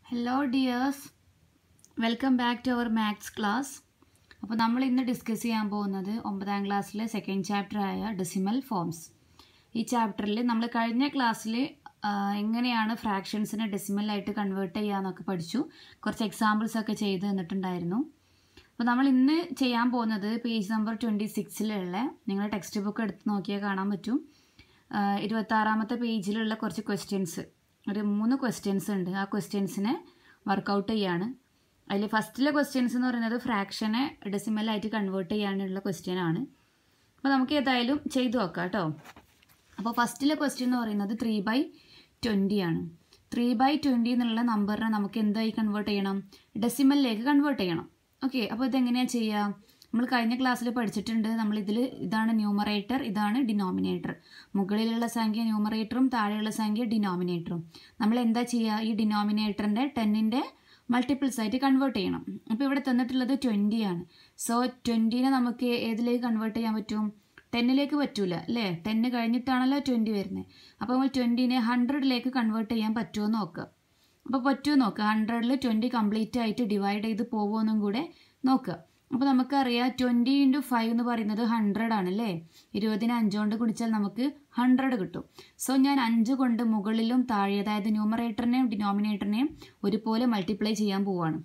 hello dears welcome back to our maths class അപ്പോൾ നമ്മൾ ഇന്ന് ഡിസ്കസ് ചെയ്യാൻ പോകുന്നത് ഒമ്പതാം ക്ലാസ്സിലെ സെക്കൻഡ് ചാപ്റ്റർ ആയ ഡെസിമൽ ഫോംസ് ഈ ചാപ്റ്ററിൽ നമ്മൾ കഴിഞ്ഞ ക്ലാസ്സിൽ എങ്ങനെയാണ് ഫ്രാക്ഷൻസിനെ ഡെസിമലായിട്ട് കൺവേർട്ട് ചെയ്യാന്നൊക്കെ പഠിച്ചു കുറച്ച് എക്സാമ്പിൾസ് ഒക്കെ ചെയ്ത് തന്നിട്ടുണ്ടായിരുന്നു അപ്പോൾ നമ്മൾ ഇന്ന് ചെയ്യാൻ പോകുന്നത് പേജ് നമ്പർ ട്വൻറ്റി സിക്സിലുള്ള നിങ്ങളുടെ ടെക്സ്റ്റ് ബുക്ക് എടുത്ത് നോക്കിയാൽ കാണാൻ പറ്റും ഇരുപത്താറാമത്തെ പേജിലുള്ള കുറച്ച് ക്വസ്റ്റ്യൻസ് ഒരു മൂന്ന് ക്വസ്റ്റ്യൻസ് ഉണ്ട് ആ ക്വസ്റ്റ്യൻസിനെ വർക്കൗട്ട് ചെയ്യാണ് അതിൽ ഫസ്റ്റിലെ ക്വസ്റ്റ്യൻസ് എന്ന് പറയുന്നത് ഫ്രാക്ഷനെ ഡെസിമലായിട്ട് കൺവേർട്ട് ചെയ്യാനുള്ള ക്വസ്റ്റ്യൻ ആണ് അപ്പോൾ നമുക്ക് ഏതായാലും ചെയ്തു നോക്കാം കേട്ടോ അപ്പോൾ ഫസ്റ്റിലെ ക്വസ്റ്റ്യൻ എന്ന് പറയുന്നത് ത്രീ ബൈ ട്വൻറ്റി ആണ് ത്രീ ബൈ ട്വൻറ്റി എന്നുള്ള നമ്പറിനെ നമുക്ക് എന്തായി കൺവേർട്ട് ചെയ്യണം ഡെസിമലിലേക്ക് കൺവേർട്ട് ചെയ്യണം ഓക്കെ അപ്പോൾ ഇതെങ്ങനെയാണ് ചെയ്യുക നമ്മൾ കഴിഞ്ഞ ക്ലാസ്സിൽ പഠിച്ചിട്ടുണ്ട് നമ്മൾ ഇതിൽ ഇതാണ് ന്യൂമറേറ്റർ ഇതാണ് ഡിനോമിനേറ്റർ മുകളിലുള്ള സംഖ്യ ന്യൂമറേറ്ററും താഴെയുള്ള സംഖ്യ ഡിനോമിനേറ്ററും നമ്മൾ എന്താ ചെയ്യുക ഈ ഡിനോമിനേറ്ററിൻ്റെ ടെന്നിൻ്റെ മൾട്ടിപ്പിൾസ് ആയിട്ട് കൺവേർട്ട് ചെയ്യണം അപ്പോൾ ഇവിടെ തന്നിട്ടുള്ളത് ട്വൻറ്റി ആണ് സോ ട്വൻറ്റീനെ നമുക്ക് ഏതിലേക്ക് കൺവേർട്ട് ചെയ്യാൻ പറ്റും ടെന്നിലേക്ക് പറ്റൂല അല്ലേ ടെന്ന് കഴിഞ്ഞിട്ടാണല്ലോ ട്വൻറ്റി വരുന്നത് അപ്പോൾ നമ്മൾ ട്വൻറ്റീനെ ഹൺഡ്രഡിലേക്ക് കൺവേർട്ട് ചെയ്യാൻ പറ്റുമോ നോക്കുക അപ്പോൾ പറ്റുമോ നോക്കുക ഹൺഡ്രഡിൽ ട്വൻറ്റി കംപ്ലീറ്റ് ആയിട്ട് ഡിവൈഡ് ചെയ്ത് പോകുമെന്നും കൂടെ നോക്കുക അപ്പോൾ നമുക്കറിയാം ട്വൻറ്റി ഇൻറ്റു ഫൈവ് എന്ന് പറയുന്നത് ഹൺഡ്രഡ് ആണ് അല്ലേ ഇരുപതിന് അഞ്ചുകൊണ്ട് കുടിച്ചാൽ നമുക്ക് ഹൺഡ്രഡ് കിട്ടും സോ ഞാൻ അഞ്ച് കൊണ്ട് മുകളിലും താഴെ അതായത് ന്യൂമറേറ്ററിനെയും ഡിനോമിനേറ്ററിനെയും ഒരുപോലെ മൾട്ടിപ്ലൈ ചെയ്യാൻ പോവാണ്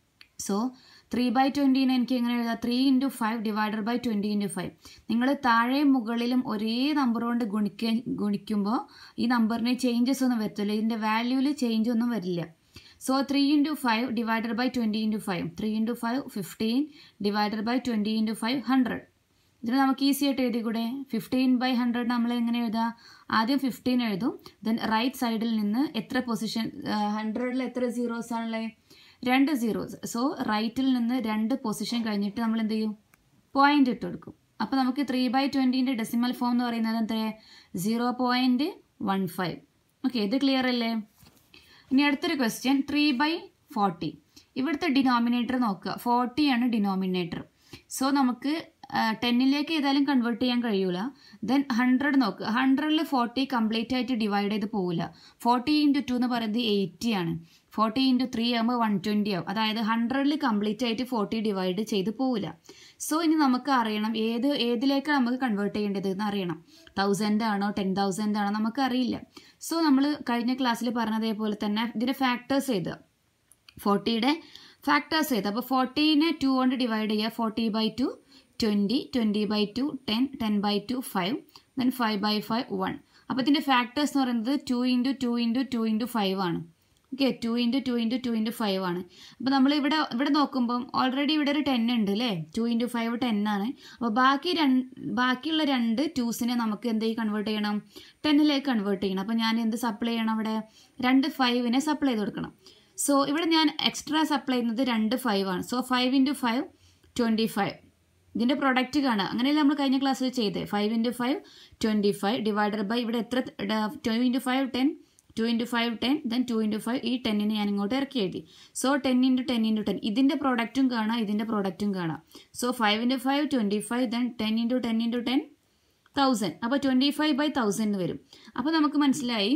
സോ ത്രീ ബൈ ട്വൻറ്റീനെ എനിക്ക് എങ്ങനെ എഴുതാം three into five divided by twenty into five നിങ്ങൾ താഴെയും മുകളിലും ഒരേ നമ്പർ കൊണ്ട് ഗുണിക്ക ഗുണിക്കുമ്പോൾ ഈ നമ്പറിന് ചേഞ്ചസ് ഒന്നും വരത്തില്ല ഇതിൻ്റെ വാല്യൂവിൽ ചേഞ്ച് ഒന്നും വരില്ല so three into five divided by twenty into five three into five fifteen divided by twenty into five hundred ഇതിന് നമുക്ക് ഈസി ആയിട്ട് എഴുതിക്കൂടെ ഫിഫ്റ്റീൻ ബൈ ഹൺഡ്രഡ് നമ്മൾ എങ്ങനെ എഴുതുക ആദ്യം ഫിഫ്റ്റീൻ എഴുതും ദെൻ റൈറ്റ് സൈഡിൽ നിന്ന് എത്ര പൊസിഷൻ ഹൺഡ്രഡിൽ എത്ര സീറോസ് ആണല്ലേ രണ്ട് സീറോസ് സോ റൈറ്റിൽ നിന്ന് രണ്ട് പൊസിഷൻ കഴിഞ്ഞിട്ട് നമ്മൾ എന്ത് ചെയ്യും പോയിന്റ് ഇട്ട് കൊടുക്കും അപ്പോൾ നമുക്ക് ത്രീ ബൈ ട്വൻറ്റീൻ്റെ ഡെസിമൽ ഫോം എന്ന് പറയുന്നത് എന്താ zero point one five okay ഇത് ക്ലിയർ അല്ലേ ഇനി അടുത്തൊരു ക്വസ്റ്റ്യൻ ത്രീ ബൈ ഫോർട്ടി ഇവിടുത്തെ ഡിനോമിനേറ്റർ നോക്കുക ഫോർട്ടി ആണ് ഡിനോമിനേറ്റർ സോ നമുക്ക് ടെന്നിലേക്ക് ഏതായാലും കൺവേർട്ട് ചെയ്യാൻ കഴിയൂല ദെൻ ഹൺഡ്രഡ് നോക്കുക ഹൺഡ്രഡിൽ ഫോർട്ടി കംപ്ലീറ്റ് ആയിട്ട് ഡിവൈഡ് ചെയ്ത് പോകില്ല ഫോർട്ടി ഇൻറ്റു ടു എന്ന് പറയുന്നത് എയ്റ്റി ആണ് ഫോർട്ടി ഇൻറ്റു ത്രീ ആകുമ്പോൾ വൺ ട്വൻറ്റി ആവും അതായത് ഹൺഡ്രഡിൽ കംപ്ലീറ്റ് ആയിട്ട് ഫോർട്ടി ഡിവൈഡ് ചെയ്ത് പോകില്ല സോ ഇനി നമുക്ക് അറിയണം ഏത് ഏതിലേക്കാണ് നമുക്ക് കൺവേർട്ട് ചെയ്യേണ്ടത് എന്ന് അറിയണം തൗസൻഡ് ആണോ ടെൻ തൗസൻഡ് ആണോ നമുക്കറിയില്ല സോ നമ്മൾ കഴിഞ്ഞ ക്ലാസ്സിൽ പറഞ്ഞതേപോലെ തന്നെ ഇതിൻ്റെ ഫാക്ടേഴ്സ് എഴുതുക ഫോർട്ടിയുടെ ഫാക്ടേഴ്സ് എഴുതുക അപ്പോൾ ഫോർട്ടീനെ ടു കൊണ്ട് ഡിവൈഡ് ചെയ്യുക forty by two twenty twenty by two ten ten by two five then five by five one അപ്പോൾ ഇതിൻ്റെ ഫാക്ടേഴ്സ് എന്ന് പറയുന്നത് two into two into two into five ആണ് okay two into two into two into five ആണ് അപ്പോൾ നമ്മൾ ഇവിടെ ഇവിടെ നോക്കുമ്പം ഓൾറെഡി ഇവിടെ ഒരു ടെൻ ഉണ്ട് അല്ലേ ടു ഇൻറ്റു ഫൈവ് ടെൻ ആണ് അപ്പോൾ ബാക്കി രണ്ട് ബാക്കിയുള്ള രണ്ട് ടൂസിനെ നമുക്ക് എന്തെങ്കിലും കൺവേർട്ട് ചെയ്യണം ടെന്നിലേക്ക് കൺവേർട്ട് ചെയ്യണം അപ്പോൾ ഞാൻ എന്ത് സപ്ലൈ ചെയ്യണം അവിടെ രണ്ട് ഫൈവിനെ സപ്ലൈ ചെയ്ത് കൊടുക്കണം സോ ഇവിടെ ഞാൻ എക്സ്ട്രാ സപ്ലൈ ചെയ്യുന്നത് രണ്ട് ഫൈവ് ആണ് so five into five twenty five ഇതിൻ്റെ പ്രൊഡക്റ്റ് കാണുക അങ്ങനെയല്ല നമ്മൾ കഴിഞ്ഞ ക്ലാസ്സിൽ ചെയ്തത് five into five twenty five divided by ഇവിടെ എത്ര two into five ten two into five ten then two into five ഈ ടെന്നിന് ഞാൻ ഇങ്ങോട്ട് ഇറക്കി എഴുതി so ten into ten into ten ഇതിൻ്റെ പ്രോഡക്റ്റും കാണാം ഇതിൻ്റെ പ്രോഡക്റ്റും കാണാം so five into five twenty five then ten into ten into ten thousand അപ്പോൾ ട്വൻറ്റി ഫൈവ് ബൈ തൗസൻഡ് വരും അപ്പോൾ നമുക്ക് മനസ്സിലായി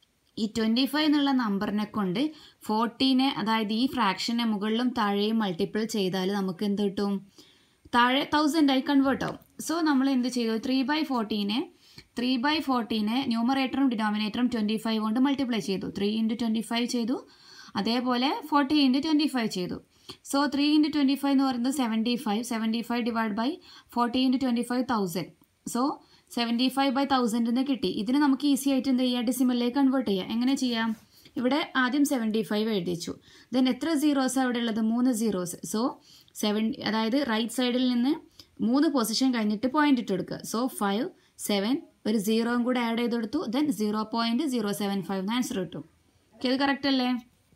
ഈ ട്വൻറ്റി ഫൈവ് എന്നുള്ള നമ്പറിനെ കൊണ്ട് ഫോർട്ടീനെ അതായത് ഈ ഫ്രാക്ഷനെ മുകളിലും താഴെയും മൾട്ടിപ്പിൾ ചെയ്താൽ നമുക്ക് എന്ത് കിട്ടും താഴെ തൗസൻഡായി കൺവേർട്ട് ആവും സോ നമ്മൾ എന്ത് ചെയ്തു ത്രീ ബൈ ഫോർട്ടീനെ ത്രീ ബൈ ഫോർട്ടീനെ ന്യൂമറേറ്ററും ഡിനോമിനേറ്ററും ട്വൻറ്റി ഫൈവ് കൊണ്ട് മൾട്ടിപ്ലൈ ചെയ്തു ത്രീ ഇൻറ്റു ട്വൻറ്റി ഫൈവ് ചെയ്തു അതേപോലെ ഫോർട്ടി ഇൻറ്റു ട്വൻറ്റി ഫൈവ് ചെയ്തു so three into twenty five എന്ന് പറയുന്നത് seventy five seventy five divide by forty into twenty five thousand so seventy five by thousand എന്ന് കിട്ടി ഇതിന് നമുക്ക് ഈസി ആയിട്ട് എന്ത് ചെയ്യാം ഡെസിമലിലേക്ക് കൺവേർട്ട് ചെയ്യാം എങ്ങനെ ചെയ്യാം ഇവിടെ ആദ്യം സെവൻറ്റി ഫൈവ് എഴുതി വെച്ചു ദെൻ എത്ര സീറോസ് അവിടെ ഉള്ളത് മൂന്ന് സീറോസ് സോ സെവൻ അതായത് റൈറ്റ് സൈഡിൽ നിന്ന് മൂന്ന് പൊസിഷൻ കഴിഞ്ഞിട്ട് പോയിന്റ് ഇട്ട് കൊടുക്കുക സോ ഫൈവ് സെവൻ ഒരു സീറോയും കൂടെ ആഡ് ചെയ്ത് കൊടുത്തു then zero point zero seven five answer കിട്ടും ഓക്കെ അത് കറക്റ്റ് അല്ലേ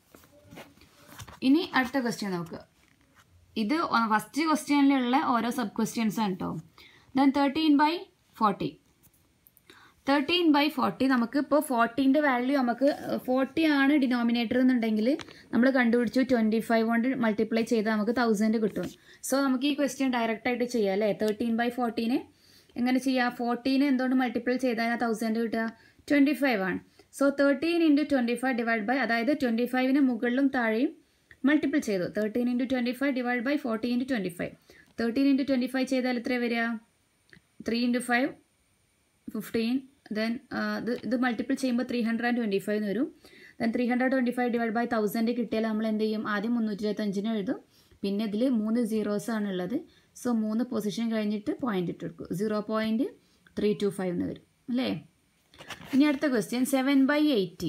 ഇനി അടുത്ത ക്വസ്റ്റ്യൻ നോക്കുക ഇത് ഫസ്റ്റ് ക്വസ്റ്റ്യനിലുള്ള ഓരോ സബ് ക്വസ്റ്റ്യൻസ് ആണ് കേട്ടോ then thirteen by forty thirteen by forty നമുക്ക് ഇപ്പോൾ ഫോർട്ടീൻ്റെ വാല്യൂ നമുക്ക് ഫോർട്ടി ആണ് ഡിനോമിനേറ്റർ എന്നുണ്ടെങ്കിൽ നമ്മൾ കണ്ടുപിടിച്ചു ട്വൻറ്റി ഫൈവ് കൊണ്ട് മൾട്ടിപ്ലൈ ചെയ്താൽ നമുക്ക് തൗസൻഡ് കിട്ടും സോ നമുക്ക് ഈ ക്വസ്റ്റ്യൻ ഡയറക്റ്റ് ആയിട്ട് ചെയ്യാം അല്ലേ തേർട്ടീൻ ബൈ ഫോർട്ടീനെ എങ്ങനെ ചെയ്യാം ഫോർട്ടീനെ എന്തുകൊണ്ട് മൾട്ടിപ്ലൈ ചെയ്താൽ തൗസൻഡ് കിട്ടുക ട്വൻറ്റി ഫൈവ് ആണ് so thirteen into twenty five divide by അതായത് ട്വൻറ്റി ഫൈവിന് മുകളിലും താഴെയും മൾട്ടിപ്പിൾ ചെയ്തു thirteen into twenty five divide by forty into twenty five thirteen into twenty five ചെയ്താൽ എത്ര വരിക three into five fifteen then ഇത് ഇത് മൾട്ടിപ്പിൾ ചെയ്യുമ്പോൾ three hundred and twenty five എന്ന് വരും then three hundred twenty five divide by thousand കിട്ടിയാൽ നമ്മൾ എന്ത് ചെയ്യും ആദ്യം മുന്നൂറ്റി ഇരുപത്തഞ്ചിന് എഴുതും പിന്നെ ഇതിൽ മൂന്ന് സീറോസ് ആണ് ഉള്ളത് സോ മൂന്ന് പൊസിഷൻ കഴിഞ്ഞിട്ട് പോയിന്റ് ഇട്ട് കൊടുക്കും zero point three two five എന്ന് വരും അല്ലേ ഇനി അടുത്ത ക്വസ്റ്റ്യൻ സെവൻ ബൈ എയ്റ്റി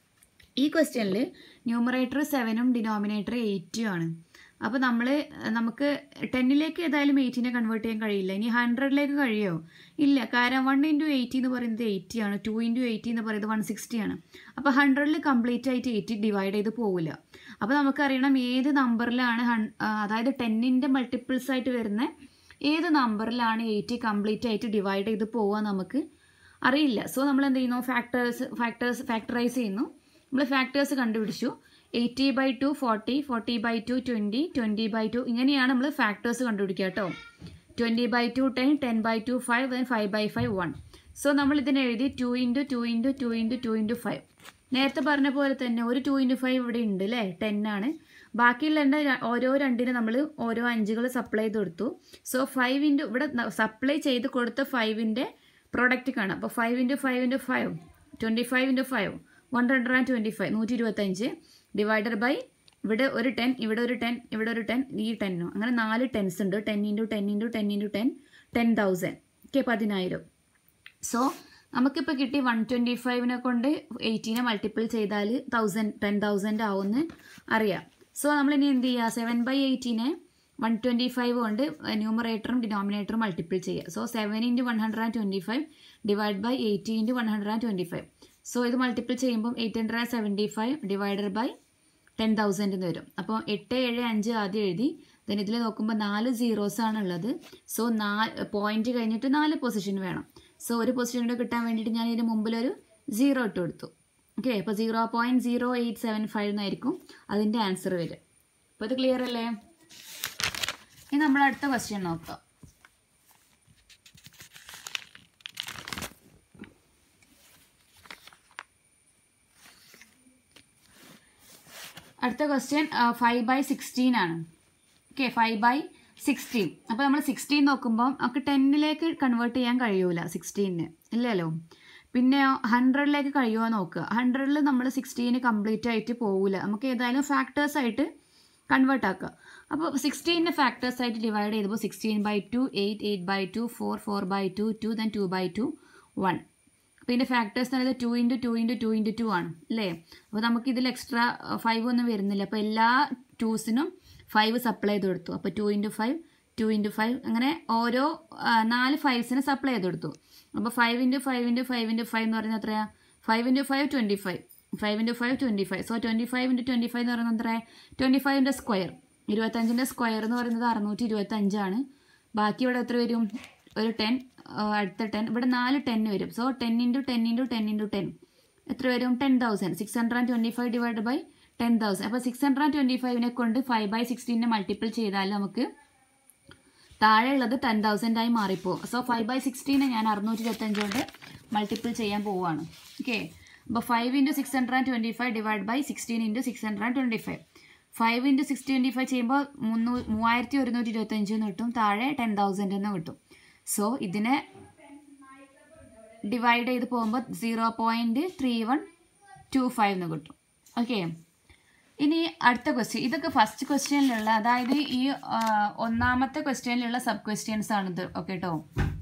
ഈ ക്വസ്റ്റ്യനിൽ ന്യൂമറേറ്റർ സെവനും ഡിനോമിനേറ്റർ എയ്റ്റും ആണ് അപ്പോൾ നമ്മൾ നമുക്ക് ടെന്നിലേക്ക് ഏതായാലും എയ്റ്റിനെ കൺവേർട്ട് ചെയ്യാൻ കഴിയില്ല ഇനി ഹൺഡ്രഡിലേക്ക് കഴിയുമോ ഇല്ല കാരണം വൺ ഇൻറ്റു എയ്റ്റി എന്ന് പറയുന്നത് എയ്റ്റി ആണ് ടു ഇൻറ്റു എയ്റ്റി എന്ന് പറയുന്നത് വൺ സിക്സ്റ്റി ആണ് അപ്പോൾ ഹൺഡ്രഡിൽ കംപ്ലീറ്റ് ആയിട്ട് എയ്റ്റി ഡിവൈഡ് ചെയ്ത് പോകില്ല അപ്പോൾ നമുക്കറിയണം ഏത് നമ്പറിലാണ് ഹൺ അതായത് ടെന്നിൻ്റെ മൾട്ടിപ്പിൾസ് ആയിട്ട് വരുന്ന ഏത് നമ്പറിലാണ് എയ്റ്റി കംപ്ലീറ്റ് ആയിട്ട് ഡിവൈഡ് ചെയ്ത് പോവുക നമുക്ക് അറിയില്ല സോ നമ്മൾ എന്ത് ചെയ്യുന്നു ഫാക്ടേഴ്സ് ഫാക്ടേഴ്സ് ഫാക്ടറൈസ് ചെയ്യുന്നു നമ്മൾ ഫാക്ടേഴ്സ് കണ്ടുപിടിച്ചു eighty by two forty forty by two twenty twenty by two ഇങ്ങനെയാണ് നമ്മൾ ഫാക്ടേഴ്സ് കണ്ടുപിടിക്കുക കേട്ടോ twenty by two ten ten by two five then five by five one so നമ്മൾ ഇതിനെ എഴുതി two into two into two into two into five നേരത്തെ പറഞ്ഞ പോലെ തന്നെ ഒരു ടു ഇൻറ്റു ഫൈവ് ഇവിടെ ഉണ്ട് അല്ലേ ടെൻ ആണ് ബാക്കിയുള്ള രണ്ട് ര- ഓരോ രണ്ടിന് നമ്മൾ ഓരോ അഞ്ചുകൾ സപ്ലൈ ചെയ്ത് കൊടുത്തു സോ ഫൈവ് ഇൻറ്റു ഇവിടെ സപ്ലൈ ചെയ്ത് കൊടുത്ത ഫൈവിൻ്റെ പ്രോഡക്റ്റ് കാണാം അപ്പോൾ five into five into five twenty five into five one hundred and twenty five നൂറ്റി ഇരുപത്തഞ്ച് ഡിവൈഡഡ് ബൈ ഇവിടെ ഒരു ടെൻ ഇവിടെ ഒരു ടെൻ ഇവിടെ ഒരു ടെൻ ഈ ടെന്നോ അങ്ങനെ നാല് ടെൻസ് ഉണ്ട് ten into ten into ten into ten ten thousand okay പതിനായിരം സോ നമുക്കിപ്പോൾ കിട്ടി വൺ ട്വൻറ്റി ഫൈവിനെ കൊണ്ട് എയ്റ്റീനെ മൾട്ടിപ്പിൾ ചെയ്താൽ തൗസൻഡ് ടെൻ തൗസൻഡ് ആവുമെന്ന് അറിയാം സോ നമ്മളിനി എന്ത് ചെയ്യുക സെവൻ ബൈ എയ്റ്റീനെ വൺ ട്വൻറ്റി ഫൈവ് കൊണ്ട് ന്യൂമറേറ്ററും ഡിനോമിനേറ്ററും മൾട്ടിപ്പിൾ ചെയ്യുക so seven into one hundred and twenty five divide by eighty into one hundred and twenty five so ഇത് മൾട്ടിപ്പിൾ ചെയ്യുമ്പം eight hundred and seventy five divided by ten thousand എന്ന് വരും അപ്പോൾ എട്ട് ഏഴ് അഞ്ച് ആദ്യം എഴുതി ദെൻ ഇതിൽ നോക്കുമ്പോൾ നാല് സീറോസ് ആണ് ഉള്ളത് സോ നാല് പോയിന്റ് കഴിഞ്ഞിട്ട് നാല് പൊസിഷൻ വേണം സോ ഒരു പൊസിഷൻ കൂടെ കിട്ടാൻ വേണ്ടിയിട്ട് ഞാൻ ഇതിന് മുമ്പിലൊരു സീറോ ഇട്ട് കൊടുത്തു ഓക്കെ അപ്പോൾ zero point zero eight seven five എന്നായിരിക്കും അതിൻ്റെ ആൻസർ വരിക അപ്പോൾ ഇത് ക്ലിയർ അല്ലേ ഇനി നമ്മൾ അടുത്ത ക്വസ്റ്റ്യൻ നോക്കാം അടുത്ത ക്വസ്റ്റ്യൻ ഫൈവ് ബൈ സിക്സ്റ്റീൻ ആണ് ഓക്കെ ഫൈവ് ബൈ സിക്സ്റ്റീൻ അപ്പോൾ നമ്മൾ സിക്സ്റ്റീൻ നോക്കുമ്പോൾ നമുക്ക് ടെന്നിലേക്ക് കൺവേർട്ട് ചെയ്യാൻ കഴിയൂല സിക്സ്റ്റീനിന് ഇല്ലല്ലോ പിന്നെ ഹൺഡ്രഡിലേക്ക് കഴിയുമോ നോക്കുക ഹൺഡ്രഡിൽ നമ്മൾ സിക്സ്റ്റീന് കംപ്ലീറ്റ് ആയിട്ട് പോകില്ല നമുക്ക് ഏതായാലും ഫാക്ടേഴ്സ് ആയിട്ട് കൺവേർട്ട് ആക്കുക അപ്പോൾ സിക്സ്റ്റീനെ ഫാക്ടേഴ്സ് ആയിട്ട് ഡിവൈഡ് ചെയ്തപ്പോൾ sixteen by two eight eight by two four four by two two then two by two one അപ്പോൾ ഇതിൻ്റെ ഫാക്ടേഴ്സ് എന്ന് പറയുന്നത് two into two into two into two ആണ് അല്ലേ അപ്പോൾ നമുക്ക് ഇതിൽ എക്സ്ട്രാ ഫൈവ് ഒന്നും വരുന്നില്ല അപ്പോൾ എല്ലാ ടൂസിനും ഫൈവ് സപ്ലൈ ചെയ്ത് കൊടുത്തു അപ്പോൾ two into five two into five അങ്ങനെ ഓരോ ആ, നാല് ഫൈവ്സിന് സപ്ലൈ ചെയ്ത് കൊടുത്തു അപ്പോൾ five into five into five into five എന്ന് പറയുന്നത് എത്രയാണ് five into five twenty five five into five twenty five so twenty five into twenty five എന്ന് പറയുന്നത് എത്രയാണ് ട്വൻറ്റി ഫൈവിൻ്റെ സ്ക്വയർ ഇരുപത്തഞ്ചിൻ്റെ സ്ക്വയർ എന്ന് പറയുന്നത് അറുന്നൂറ്റി ഇരുപത്തഞ്ചാണ് ബാക്കി ഇവിടെ എത്ര വരും ഒരു ടെൻ അടുത്ത ടെൻ ഇവിടെ നാല് ടെൻ വരും so ten into ten into ten into ten എത്ര വരും ten thousand six hundred and twenty five divide by ten thousand അപ്പോൾ സിക്സ് ഹൺഡ്രഡ് ആൻഡ് ട്വൻറ്റി ഫൈവിനെ കൊണ്ട് ഫൈവ് ബൈ സിക്സ്റ്റീനെ മൾട്ടിപ്പിൾ ചെയ്താൽ നമുക്ക് താഴെയുള്ളത് ടെൻ തൗസൻഡ് ആയി മാറിപ്പോകും സോ ഫൈവ് ബൈ സിക്സ്റ്റീനെ ഞാൻ അറുന്നൂറ്റി ഇരുപത്തഞ്ച് കൊണ്ട് മൾട്ടിപ്പിൾ ചെയ്യാൻ പോവുകയാണ് ഓക്കെ അപ്പോൾ five into six hundred and twenty five divide by sixteen into six hundred and twenty five five into six twenty five ചെയ്യുമ്പോൾ മുന്നൂ മൂവായിരത്തി ഒരുന്നൂറ്റി ഇരുപത്തഞ്ച് എന്ന് കിട്ടും താഴെ ടെൻ തൗസൻഡ് എന്ന് കിട്ടും സോ ഇതിനെ ഡിവൈഡ് ചെയ്ത് പോകുമ്പോൾ zero point three one two five എന്ന് കിട്ടും ഓക്കെ ഇനി അടുത്ത ക്വസ്റ്റ്യൻ ഇതൊക്കെ ഫസ്റ്റ് ക്വസ്റ്റ്യനിലുള്ള അതായത് ഈ ആ, ഒന്നാമത്തെ ക്വസ്റ്റ്യനിലുള്ള സബ് ക്വസ്റ്റ്യൻസ് ആണിത് ഓക്കെ കേട്ടോ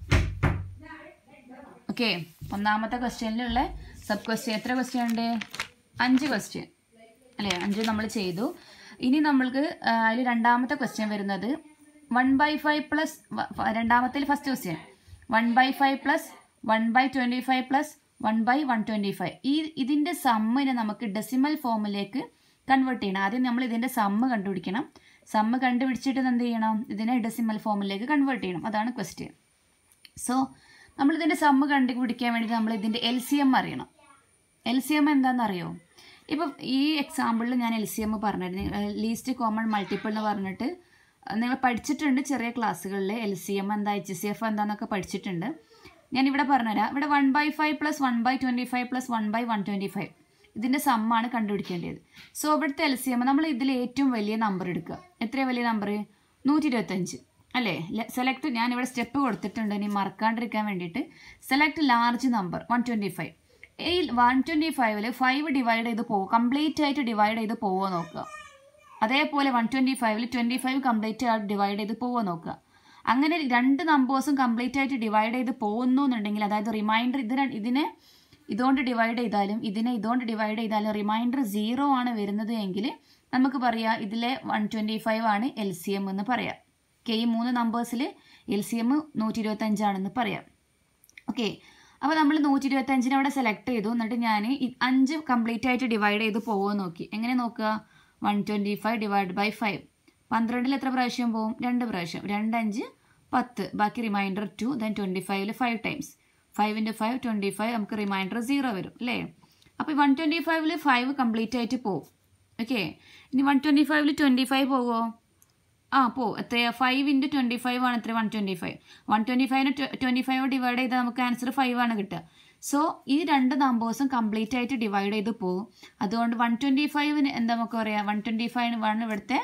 ഓക്കെ ഒന്നാമത്തെ ക്വസ്റ്റ്യനിലുള്ള സബ് ക്വസ്റ്റ്യൻ എത്ര ക്വസ്റ്റ്യൻ ഉണ്ട് അഞ്ച് ക്വസ്റ്റ്യൻ അല്ലേ അഞ്ച് നമ്മൾ ചെയ്തു ഇനി നമ്മൾക്ക് ആ, അതിൽ രണ്ടാമത്തെ ക്വസ്റ്റ്യൻ വരുന്നത് വൺ ബൈ ഫൈവ് പ്ലസ് രണ്ടാമത്തിൽ first question one by five plus one by twenty five plus one by one twenty five ഈ ഇതിൻ്റെ സമ്മിനെ നമുക്ക് ഡെസിമൽ ഫോമിലേക്ക് കൺവേർട്ട് ചെയ്യണം ആദ്യം നമ്മൾ ഇതിൻ്റെ സമ്മ് കണ്ടുപിടിക്കണം സമ്മ് കണ്ടുപിടിച്ചിട്ട് എന്ത് ചെയ്യണം ഇതിനെ ഡെസിമൽ ഫോമിലേക്ക് കൺവേർട്ട് ചെയ്യണം അതാണ് ക്വസ്റ്റ്യൻ സോ നമ്മളിതിൻ്റെ സമ്മ് കണ്ടുപിടിക്കാൻ വേണ്ടി നമ്മൾ ഇതിൻ്റെ എൽ സി എം അറിയണം എൽ സി എം എന്താണെന്നറിയോ ഇപ്പം ഈ എക്സാമ്പിളിൽ ഞാൻ എൽ സി എം പറഞ്ഞിരുന്നു ലീസ്റ്റ് കോമൺ മൾട്ടിപ്പിൾ എന്ന് പറഞ്ഞിട്ട് നിങ്ങൾ പഠിച്ചിട്ടുണ്ട് ചെറിയ ക്ലാസ്സുകളിൽ എൽ സി എം എന്താ എച്ച് സി എഫ് എന്താന്നൊക്കെ പഠിച്ചിട്ടുണ്ട് ഞാൻ ഇവിടെ പറഞ്ഞുതരാം ഇവിടെ one by five plus one by twenty five plus one by one twenty five ഇതിൻ്റെ സമ്മാണ് കണ്ടുപിടിക്കേണ്ടത് സോ ഇവിടുത്തെ എൽ സി എം നമ്മൾ ഇതിൽ ഏറ്റവും വലിയ നമ്പർ എടുക്കുക എത്രയാണ് വലിയ നമ്പർ നൂറ്റി ഇരുപത്തഞ്ച് അല്ലേ സെലക്ട് ഞാൻ ഇവിടെ സ്റ്റെപ്പ് കൊടുത്തിട്ടുണ്ട് ഇനി മറക്കാണ്ടിരിക്കാൻ വേണ്ടിയിട്ട് select large number one twenty five ഈ വൺ ട്വൻറ്റി ഫൈവില് ഫൈവ് ഡിവൈഡ് ചെയ്ത് പോകും കംപ്ലീറ്റ് ആയിട്ട് ഡിവൈഡ് ചെയ്ത് പോവുക നോക്കുക അതേപോലെ വൺ ട്വൻറ്റി ഫൈവിൽ ട്വൻറ്റി ഫൈവ് കംപ്ലീറ്റ് ആയിട്ട് ഡിവൈഡ് ചെയ്ത് പോവുക നോക്കുക അങ്ങനെ രണ്ട് നമ്പേഴ്സും കംപ്ലീറ്റ് ആയിട്ട് ഡിവൈഡ് ചെയ്ത് പോകുന്നു എന്നുണ്ടെങ്കിൽ അതായത് റിമൈൻഡർ ഇതിനെ ഇതിനെ ഇതുകൊണ്ട് ഡിവൈഡ് ചെയ്താലും ഇതിനെ ഇതുകൊണ്ട് ഡിവൈഡ് ചെയ്താലും റിമൈൻഡർ സീറോ ആണ് വരുന്നത് എങ്കിൽ നമുക്ക് പറയാം ഇതിലെ വൺ ട്വൻറ്റി ഫൈവ് ആണ് എൽ സി എം എന്ന് പറയാം ഓക്കെ ഈ മൂന്ന് നമ്പേഴ്സിൽ എൽ സി എം നൂറ്റി ഇരുപത്തഞ്ചാണെന്ന് പറയാം ഓക്കെ അപ്പോൾ നമ്മൾ നൂറ്റി ഇരുപത്തഞ്ചിനെ അവിടെ സെലക്ട് ചെയ്തു എന്നിട്ട് ഞാൻ അഞ്ച് കംപ്ലീറ്റ് ആയിട്ട് ഡിവൈഡ് ചെയ്ത് പോകുമെന്ന് നോക്കി എങ്ങനെ നോക്കുക one twenty five divide by five പന്ത്രണ്ടിൽ എത്ര പ്രാവശ്യം പോകും രണ്ട് പ്രാവശ്യം രണ്ടഞ്ച് പത്ത് ബാക്കി റിമൈൻഡർ ടു ദെൻ ട്വൻറ്റി ഫൈവിൽ five times five into five twenty five നമുക്ക് റിമൈൻഡർ സീറോ വരും അല്ലേ അപ്പോൾ വൺ ട്വൻറ്റി ഫൈവിൽ ഫൈവ് കംപ്ലീറ്റ് ആയിട്ട് പോകും ഓക്കെ ഇനി വൺ ട്വൻറ്റി ഫൈവിൽ ട്വൻറ്റി ഫൈവ് പോകുമോ ആ പോ എത്രയാ ഫൈവ് ഇൻറ്റു ട്വൻറ്റി ഫൈവ് ആണ് എത്ര one twenty five one twenty ഫൈവിന് ട്വൻറ്റി ഫൈവ് ഡിവൈഡ് ചെയ്താൽ നമുക്ക് ആൻസർ ഫൈവ് ആണ് കിട്ടുക സോ ഈ രണ്ട് നമ്പേഴ്സും കംപ്ലീറ്റ് ആയിട്ട് ഡിവൈഡ് ചെയ്ത് പോകും അതുകൊണ്ട് വൺ ട്വൻറ്റി ഫൈവിന് എന്താ നമുക്ക് പറയാം വൺ ട്വൻറ്റി ഫൈവിന് ആണ് ഇവിടുത്തെ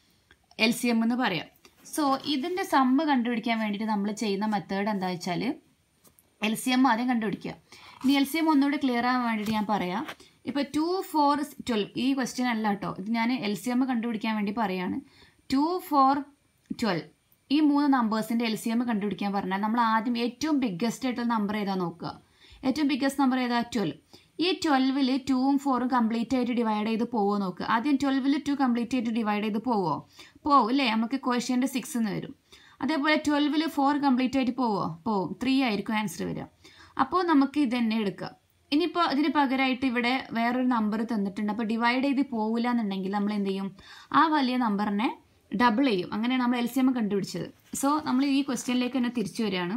എൽ സി എം എന്ന് പറയാം സോ ഇതിൻ്റെ സമ്മ് കണ്ടുപിടിക്കാൻ വേണ്ടിയിട്ട് നമ്മൾ ചെയ്യുന്ന മെത്തേഡ് എന്താ വെച്ചാൽ എൽ സി എം ആദ്യം കണ്ടുപിടിക്കുക ഇനി എൽ സി എം ഒന്നുകൂടി ക്ലിയർ ആവാൻ വേണ്ടിയിട്ട് ഞാൻ പറയാം ഇപ്പോൾ ടു ഫോർ ട്വൽവ് ഈ ക്വസ്റ്റ്യൻ അല്ല കേട്ടോ ഇത് ഞാൻ എൽ സി എം കണ്ടുപിടിക്കാൻ വേണ്ടി പറയാണ് ടു ഫോർ ട്വൽവ് ഈ മൂന്ന് നമ്പേഴ്സിൻ്റെ എൽ സി എം കണ്ടുപിടിക്കാൻ പറഞ്ഞാൽ നമ്മൾ ആദ്യം ഏറ്റവും ബിഗ്ഗസ്റ്റ് ആയിട്ടുള്ള നമ്പർ ഏതാ നോക്കുക ഏറ്റവും ബിഗ്ഗസ്റ്റ് നമ്പർ ഏതാ ട്വൽവ് ഈ ട്വൽവിൽ ടൂവും ഫോറും കംപ്ലീറ്റ് ആയിട്ട് ഡിവൈഡ് ചെയ്ത് പോവോ നോക്കുക ആദ്യം ട്വൽവിൽ ടു കംപ്ലീറ്റ് ആയിട്ട് ഡിവൈഡ് ചെയ്ത് പോവോ പോവും അല്ലേ നമുക്ക് ക്വസ്റ്റ്യൻ്റെ സിക്സ് എന്ന് വരും അതേപോലെ ട്വൽവിൽ ഫോർ കംപ്ലീറ്റ് ആയിട്ട് പോവോ പോവും ത്രീ ആയിരിക്കും ആൻസർ വരിക അപ്പോൾ നമുക്ക് ഇത് തന്നെ എടുക്കാം ഇനിയിപ്പോൾ ഇതിന് പകരമായിട്ട് ഇവിടെ വേറൊരു നമ്പർ തന്നിട്ടുണ്ട് അപ്പോൾ ഡിവൈഡ് ചെയ്ത് പോവില്ല എന്നുണ്ടെങ്കിൽ നമ്മൾ എന്ത് ചെയ്യും ആ വലിയ നമ്പറിനെ ഡബിൾ ചെയ്യും അങ്ങനെയാണ് നമ്മൾ എൽ സി എം കണ്ടുപിടിച്ചത് സോ നമ്മൾ ഈ ക്വസ്റ്റ്യനിലേക്ക് തന്നെ തിരിച്ചു വരികയാണ്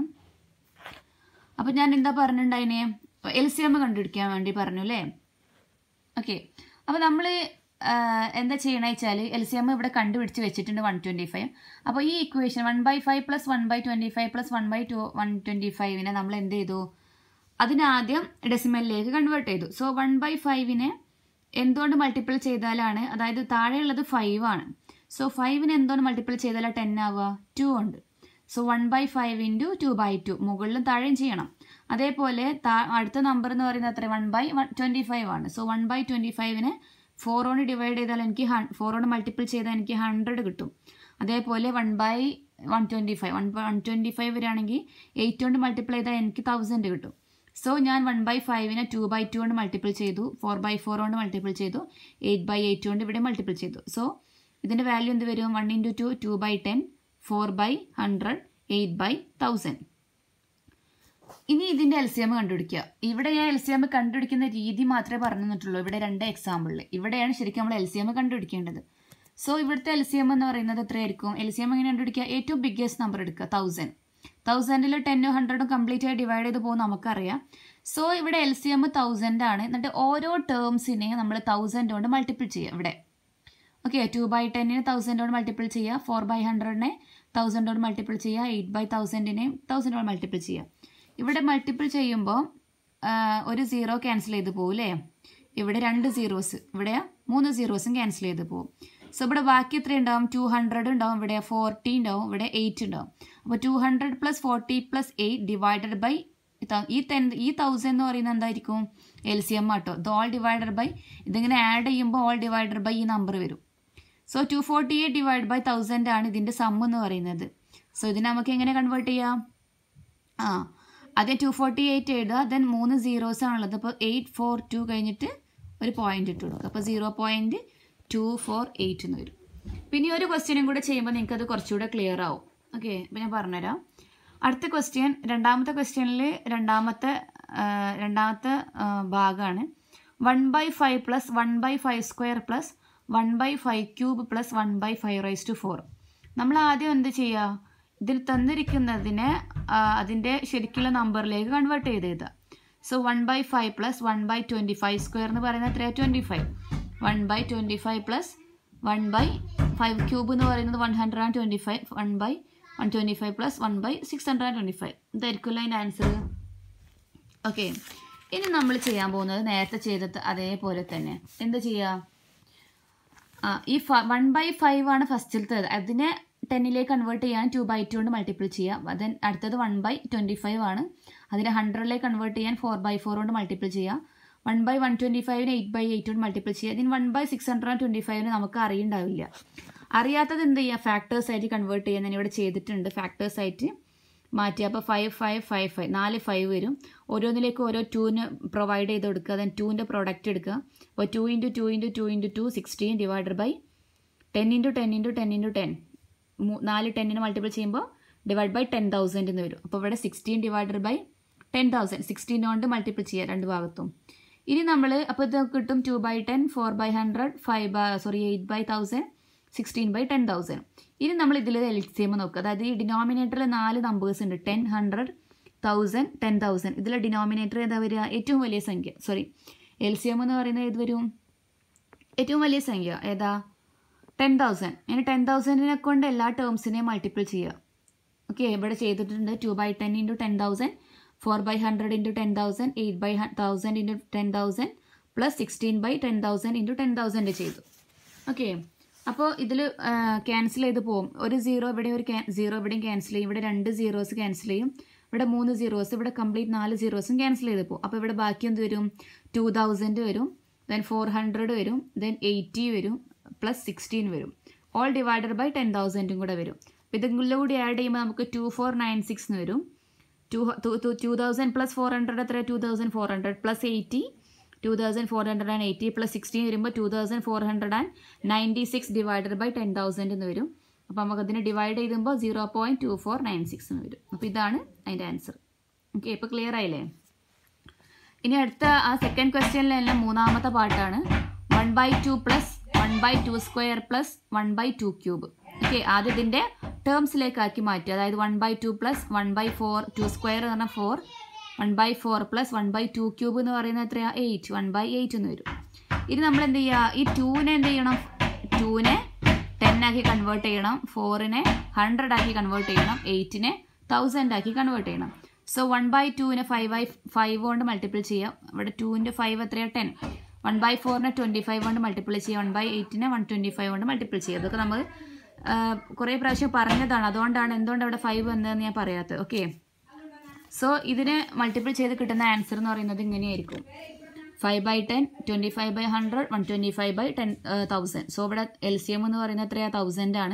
അപ്പോൾ ഞാൻ എന്താ പറഞ്ഞിട്ടുണ്ടായിനെ എൽ സി എം കണ്ടുപിടിക്കാൻ വേണ്ടി പറഞ്ഞു അല്ലേ ഓക്കെ അപ്പോൾ നമ്മൾ എന്താ ചെയ്യണമെന്ന് വെച്ചാൽ എൽ സി എം ഇവിടെ കണ്ടുപിടിച്ച് വെച്ചിട്ടുണ്ട് വൺ ട്വൻറ്റി ഫൈവ് അപ്പോൾ ഈ equation one by five plus one by twenty five plus one by two one twenty ഫൈവിനെ നമ്മൾ എന്ത് ചെയ്തു അതിനാദ്യം ഡെസിമലിലേക്ക് കൺവേർട്ട് ചെയ്തു സോ വൺ ബൈ ഫൈവിനെ എന്തുകൊണ്ട് മൾട്ടിപ്പിൾ ചെയ്താലാണ് അതായത് താഴെയുള്ളത് ഫൈവ് ആണ് സോ ഫൈവിന് എന്തുകൊണ്ട് മൾട്ടിപ്പിൾ ചെയ്താലാണ് ടെൻ ആവുക ടു ഉണ്ട് so one by five into two by two മുകളിലും താഴെയും ചെയ്യണം അതേപോലെ അടുത്ത നമ്പർ എന്ന് പറയുന്നത് എത്ര one by one twenty five ആണ് സോ വൺ ബൈ ട്വൻറ്റി ഫൈവിനെ ഫോർ കൊണ്ട് ഡിവൈഡ് ചെയ്താൽ എനിക്ക് ഫോർ കൊണ്ട് മൾട്ടിപ്പിൾ ചെയ്താൽ എനിക്ക് ഹൺഡ്രഡ് കിട്ടും അതേപോലെ one by one twenty five one one twenty five വരികയാണെങ്കിൽ എയ്റ്റ് കൊണ്ട് മൾട്ടിപ്പിൾ ചെയ്താൽ എനിക്ക് തൗസൻഡ് കിട്ടും സോ ഞാൻ വൺ ബൈ ഫൈവിനെ ടു ബൈ ടു കൊണ്ട് മൾട്ടിപ്പിൾ ചെയ്തു ഫോർ ബൈ ഫോർ കൊണ്ട് മൾട്ടിപ്പിൾ ചെയ്തു എയ്റ്റ് ബൈ എയ്റ്റ് കൊണ്ട് ഇവിടെ മൾട്ടിപ്പിൾ ചെയ്തു സോ ഇതിൻ്റെ വാല്യൂ എന്ത് വരും one into two two by ten four by hundred eight by thousand ഇനി ഇതിൻ്റെ എൽ സി എം കണ്ടുപിടിക്കുക ഇവിടെ ഞാൻ എൽ സി എം കണ്ടുപിടിക്കുന്ന രീതി മാത്രമേ പറഞ്ഞു തന്നിട്ടുള്ളൂ ഇവിടെ രണ്ട് എക്സാമ്പിളിൽ ഇവിടെയാണ് ശരിക്കും നമ്മൾ എൽ സി എം കണ്ടുപിടിക്കേണ്ടത് സോ ഇവിടുത്തെ എൽ സി എം എന്ന് പറയുന്നത് എത്രയായിരിക്കും എൽ സി എം എങ്ങനെ കണ്ടുപിടിക്കുക ഏറ്റവും ബിഗ്ഗസ്റ്റ് നമ്പർ എടുക്കുക തൗസൻഡ് തൗസൻഡിൽ ടെന്നും ഹൺഡ്രഡും കംപ്ലീറ്റ് ആയി ഡിവൈഡ് ചെയ്ത് പോകും നമുക്കറിയാം സോ ഇവിടെ എൽ സി എം തൗസൻഡ് ആണ് എന്നിട്ട് ഓരോ ടേംസിനെയും നമ്മൾ തൗസൻഡ് കൊണ്ട് മൾട്ടിപ്പിൾ ചെയ്യുക ഇവിടെ ഓക്കെ ടു ബൈ ടെന്നിന് തൗസൻഡ് കൊണ്ട് മൾട്ടിപ്പിൾ ചെയ്യുക ഫോർ ബൈ ഹൺഡ്രഡിനെ തൗസൻഡ് കൊണ്ട് മൾട്ടിപ്പിൾ ചെയ്യുക എയ്റ്റ് ബൈ തൗസൻഡിനെ തൗസൻഡ് കൊണ്ട് മൾട്ടിപ്പിൾ ചെയ്യുക ഇവിടെ മൾട്ടിപ്പിൾ ചെയ്യുമ്പോൾ ഒരു സീറോ ക്യാൻസൽ ചെയ്ത് പോകും അല്ലേ ഇവിടെ രണ്ട് സീറോസ് ഇവിടെ മൂന്ന് സീറോസും ക്യാൻസൽ ചെയ്ത് പോകും സോ ഇവിടെ ബാക്കി എത്ര ഉണ്ടാവും ടു ഹൺഡ്രഡ് ഉണ്ടാവും ഇവിടെ ഫോർട്ടി ഉണ്ടാവും ഇവിടെ എയ്റ്റ് ഉണ്ടാവും അപ്പോൾ two hundred plus forty plus eight divided by ഈ ടെൻ ഈ തൗസൻഡ് എന്ന് പറയുന്നത് എന്തായിരിക്കും എൽ സി എം ആട്ടോ ഇത് ഓൾ ഡിവൈഡഡ് ബൈ ഇതിങ്ങനെ ആഡ് ചെയ്യുമ്പോൾ ഓൾ ഡിവൈഡഡ് ബൈ ഈ നമ്പർ വരും so two forty eight divide by thousand ആണ് ഇതിൻ്റെ സം എന്ന് പറയുന്നത് സോ ഇതിനെ നമുക്ക് എങ്ങനെ കൺവേർട്ട് ചെയ്യാം ആ ആദ്യം ടു ഫോർട്ടി എയ്റ്റ് എഴുതുക ദെൻ മൂന്ന് സീറോസ് ആണുള്ളത് അപ്പോൾ എയ്റ്റ് ഫോർ ടു കഴിഞ്ഞിട്ട് ഒരു പോയിന്റ് ഇട്ട് കൊടുക്കുക അപ്പോൾ zero point two four eight എന്ന് വരും പിന്നെ ഒരു ക്വസ്റ്റ്യനും കൂടെ ചെയ്യുമ്പോൾ നിങ്ങൾക്ക് അത് കുറച്ചുകൂടെ ക്ലിയർ ആവും ഓക്കെ അപ്പോൾ ഞാൻ പറഞ്ഞുതരാം അടുത്ത ക്വസ്റ്റ്യൻ രണ്ടാമത്തെ ക്വസ്റ്റ്യനിൽ രണ്ടാമത്തെ രണ്ടാമത്തെ ഭാഗമാണ് one by five plus one by five square plus one by five cube plus one by five raise to four നമ്മൾ ആദ്യം എന്ത് ചെയ്യുക ഇതിൽ തന്നിരിക്കുന്നതിനെ അതിൻ്റെ ശരിക്കുള്ള നമ്പറിലേക്ക് കൺവേർട്ട് ചെയ്ത് എഴുതുക so one by five plus one by twenty five square എന്ന് പറയുന്നത് എത്രയാണ് twenty five one by twenty five plus one by five cube എന്ന് പറയുന്നത് one hundred and twenty five one by one twenty five plus one by six hundred and twenty five ഇതായിരിക്കുമല്ലോ അതിൻ്റെ answer okay ഇനി നമ്മൾ ചെയ്യാൻ പോകുന്നത് നേരത്തെ ചെയ്തത് അതേപോലെ തന്നെ എന്ത് ചെയ്യുക ആ ഈ വൺ ബൈ ഫൈവ് ആണ് ഫസ്റ്റിലത്തേത് അതിനെ ടെന്നിലേക്ക് കൺവേർട്ട് ചെയ്യാൻ ടു ബൈ ടു കൊണ്ട് മൾട്ടിപ്പിൾ ചെയ്യാം ദെൻ അടുത്തത് വൺ ബൈ ട്വൻറ്റി ഫൈവ് ആണ് അതിനെ ഹൺഡ്രഡിലേക്ക് കൺവേർട്ട് ചെയ്യാൻ ഫോർ ബൈ ഫോർ കൊണ്ട് മൾട്ടിപ്പിൾ ചെയ്യാം വൺ ബൈ വൺ ട്വൻറ്റി ഫൈവിന് എയ്റ്റ് ബൈ എയ്റ്റ് കൊണ്ട് മൾട്ടിപ്പിൾ ചെയ്യുക ഇതിന് one by six hundred and twenty ഫൈവിന് നമുക്ക് അറിയുണ്ടാവില്ല അറിയാത്തത് എന്ത് ചെയ്യുക ഫാക്ടേഴ്സ് ആയിട്ട് കൺവേർട്ട് ചെയ്യാൻ ഞാൻ ഇവിടെ ചെയ്തിട്ടുണ്ട് ഫാക്ടേഴ്സ് ആയിട്ട് മാറ്റി അപ്പോൾ ഫൈവ് ഫൈവ് ഫൈവ് ഫൈവ് നാല് ഫൈവ് വരും ഓരോന്നിലേക്ക് ഓരോ ടൂന് പ്രൊവൈഡ് ചെയ്ത് കൊടുക്കുക ദെൻ ടൂവിൻ്റെ പ്രോഡക്റ്റ് എടുക്കുക അപ്പോൾ two into two into two into two sixteen divided by ten into ten into ten into ten നാല് ടെന്നിന് മൾട്ടിപ്പിൾ ചെയ്യുമ്പോൾ ഡിവൈഡ് ബൈ ടെൻ തൗസൻഡ് എന്ന് വരും അപ്പോൾ ഇവിടെ sixteen divided by ten thousand sixteen കൊണ്ട് മൾട്ടിപ്പിൾ ചെയ്യുക രണ്ട് ഭാഗത്തും ഇനി നമ്മൾ അപ്പോൾ ഇത് കിട്ടും two by ten four by hundred five by sorry eight by thousand sixteen by ten thousand ഇനി നമ്മൾ ഇതിൽ എൽ സി എം നോക്കുക അതായത് ഈ ഡിനോമിനേറ്ററിൽ നാല് നമ്പേഴ്സ് ഉണ്ട് ten hundred thousand ten thousand ഇതിലെ ഡിനോമിനേറ്റർ ഏതാ വരിക ഏറ്റവും വലിയ സംഖ്യ സോറി എൽ സി എം എന്ന് പറയുന്നത് ഏത് വരും ഏറ്റവും വലിയ സംഖ്യ ഏതാ ടെൻ തൗസൻഡ് ഇനി ടെൻ തൗസൻഡിനെ കൊണ്ട് എല്ലാ ടേംസിനെയും മൾട്ടിപ്പിൾ ചെയ്യുക ഓക്കെ ഇവിടെ ചെയ്തിട്ടുണ്ട് two by ten into ten thousand four by hundred into ten thousand eight by thousand into ten thousand plus sixteen by ten thousand into ten thousand ചെയ്തു okay അപ്പോൾ ഇതിൽ ക്യാൻസൽ ചെയ്ത് പോകും ഒരു സീറോ ഇവിടെ ഒരു സീറോ ഇവിടെയും ക്യാൻസൽ ചെയ്യും ഇവിടെ രണ്ട് സീറോസ് ക്യാൻസൽ ചെയ്യും ഇവിടെ മൂന്ന് സീറോസ് ഇവിടെ കംപ്ലീറ്റ് നാല് സീറോസും ക്യാൻസൽ ചെയ്ത് പോകും അപ്പോൾ ഇവിടെ ബാക്കി എന്ത് വരും ടു തൗസൻഡ് വരും ദെൻ ഫോർ ഹൺഡ്രഡ് വരും ദെൻ എയ്റ്റി വരും പ്ലസ് സിക്സ്റ്റീൻ വരും ഓൾ ഡിവൈഡഡ് ബൈ ടെൻ തൗസൻഡും കൂടെ വരും അപ്പോൾ ഇതും കൂടി ആഡ് ചെയ്യുമ്പോൾ നമുക്ക് ടു ഫോർ നയൻ സിക്സ് എന്ന് വരും two two thousand plus four hundred എത്ര two thousand four hundred plus eighty two thousand four hundred and eighty plus sixteen വരുമ്പോൾ two thousand four hundred and ninety six divided by ten thousand എന്ന് വരും അപ്പോൾ നമുക്ക് അതിനെ divide ചെയ്യുമ്പോൾ zero point two four nine six എന്ന് വരും അപ്പോൾ ഇതാണ് അതിൻ്റെ ആൻസർ ഓക്കെ ഇപ്പോൾ ക്ലിയർ ആയില്ലേ ഇനി അടുത്ത ആ സെക്കൻഡ് ക്വസ്റ്റ്യനിലെല്ലാം മൂന്നാമത്തെ പാട്ടാണ് one by two plus one by two square plus one by two cube okay ആദ്യം ഇതിൻ്റെ ടേംസിലേക്കാക്കി മാറ്റുക അതായത് one by two plus one by four two square എന്ന് പറഞ്ഞാൽ four one by four plus one by two cube എന്ന് പറയുന്നത് എത്രയാണ് എയ്റ്റ് വൺ ബൈ എയ്റ്റ് എന്ന് വരും ഇനി നമ്മൾ എന്ത് ചെയ്യുക ഈ ടൂവിനെ എന്ത് ചെയ്യണം ടൂവിനെ ടെൻ ആക്കി കൺവേർട്ട് ചെയ്യണം ഫോറിനെ ഹൺഡ്രഡ് ആക്കി കൺവേർട്ട് ചെയ്യണം എയ്റ്റിനെ തൗസൻഡ് ആക്കി കൺവേർട്ട് ചെയ്യണം സോ വൺ ബൈ ടുവിനെ ഫൈവ് ബൈ ഫൈവ് കൊണ്ട് മൾട്ടിപ്പിൾ ചെയ്യാം ഇവിടെ ടുവിൻ്റെ ഫൈവ് എത്രയാണ് ടെൻ വൺ ബൈ ഫോറിനെ ട്വൻറ്റി ഫൈവ് കൊണ്ട് മൾട്ടിപ്പിൾ ചെയ്യുക വൺ ബൈ എയ്റ്റിനെ വൺ ട്വൻറ്റി ഫൈവ് കൊണ്ട് മൾട്ടിപ്പിൾ ചെയ്യുക അതൊക്കെ നമ്മൾ കുറേ പ്രാവശ്യം പറഞ്ഞതാണ് അതുകൊണ്ടാണ് എന്തുകൊണ്ട് അവിടെ ഫൈവ് വന്നതെന്ന് ഞാൻ പറയാത്തത് ഓക്കെ സോ ഇതിനെ മൾട്ടിപ്പിൾ ചെയ്ത് കിട്ടുന്ന ആൻസർ എന്ന് പറയുന്നത് ഇങ്ങനെയായിരിക്കും five by ten twenty five by hundred one twenty five by ten thousand so ഇവിടെ എൽ സി എം എന്ന് പറയുന്നത് എത്രയാണ് തൗസൻഡ് ആണ്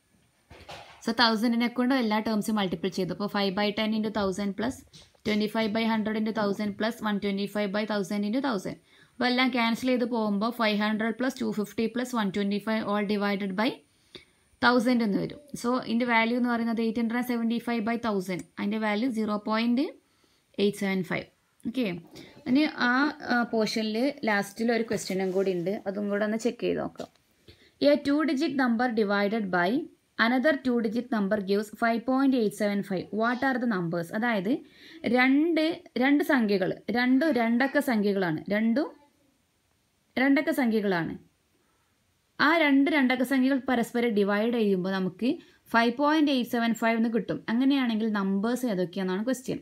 സോ തൗസൻഡിനെ കൊണ്ട് എല്ലാ ടേംസും മൾട്ടിപ്പിൾ ചെയ്തു അപ്പോൾ five by ten into thousand plus twenty five by hundred into thousand plus one twenty five by thousand into thousand അപ്പോൾ എല്ലാം ക്യാൻസൽ ചെയ്ത് പോകുമ്പോൾ five hundred plus two fifty plus one twenty five all divided by thousand എന്ന് വരും so ഇതിൻ്റെ value എന്ന് പറയുന്നത് eight hundred seventy five by thousand അതിൻ്റെ value zero point eight seven five okay ഇനി ആ പോർഷനിൽ ലാസ്റ്റിൽ ഒരു ക്വസ്റ്റ്യനും കൂടി ഉണ്ട് അതും കൂടെ ഒന്ന് ചെക്ക് ചെയ്ത് നോക്കാം a two digit number divided by another two digit number gives five point eight seven five what are the numbers അതായത് രണ്ട് രണ്ട് സംഖ്യകൾ രണ്ടും രണ്ടക്ക സംഖ്യകളാണ് രണ്ടും രണ്ടക്ക സംഖ്യകളാണ് ആ രണ്ട് രണ്ടക്ക സംഖ്യകൾ പരസ്പരം ഡിവൈഡ് ചെയ്യുമ്പോൾ നമുക്ക് five point eight seven five എന്ന് കിട്ടും അങ്ങനെയാണെങ്കിൽ നമ്പേഴ്സ് ഏതൊക്കെയാണെന്നാണ് ക്വസ്റ്റ്യൻ